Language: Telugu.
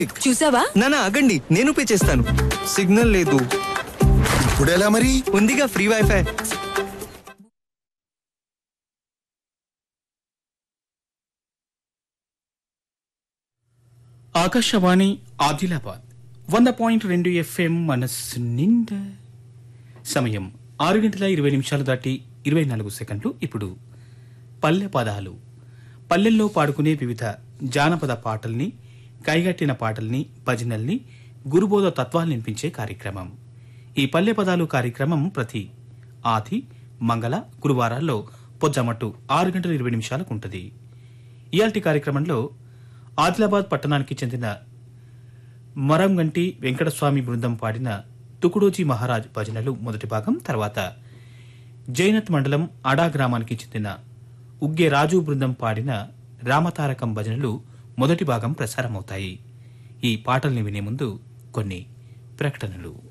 చూసావా నానా ఆగండి నేను పే చేస్తాను సిగ్నల్ లేదు ఇప్పుడు ఎలా మరి ఉందిగా ఫ్రీ వైఫై ఆకాశవాణి ఆదిలాబాద్ వంద పాయింట్ రెండు ఎఫ్ఎం మనస్సు నిండా సమయం ఆరు గంటల ఇరవై నిమిషాలు దాటి ఇరవై నాలుగు సెకండ్లు ఇప్పుడు పల్లె పదాలు పల్లెల్లో పాడుకునే వివిధ జానపద పాటల్ని కైగట్టిన పాటల్ని భజనల్ని గురుబోధ తత్వాలు వినిపించే కార్యక్రమం ఈ పల్లె పదాలు కార్యక్రమం ప్రతి ఆది మంగళ గురువారాల్లో పొజ్జమట్టు ఆరు గంటల ఇరవై నిమిషాలకు ఉంటుంది ఇయాల్టి కార్యక్రమంలో ఆదిలాబాద్ పట్టణానికి చెందిన మరంగంటి వెంకటస్వామి బృందం పాడిన తుకుడోజీ మహారాజ్ భజనలు మొదటి భాగం తర్వాత జైనత్ మండలం అడా గ్రామానికి చెందిన ఉగ్గే రాజు బృందం పాడిన రామతారకం భజనలు మొదటి భాగం ప్రసారమవుతాయి ఈ పాటల్ని వినే ముందు కొన్ని ప్రకటనలు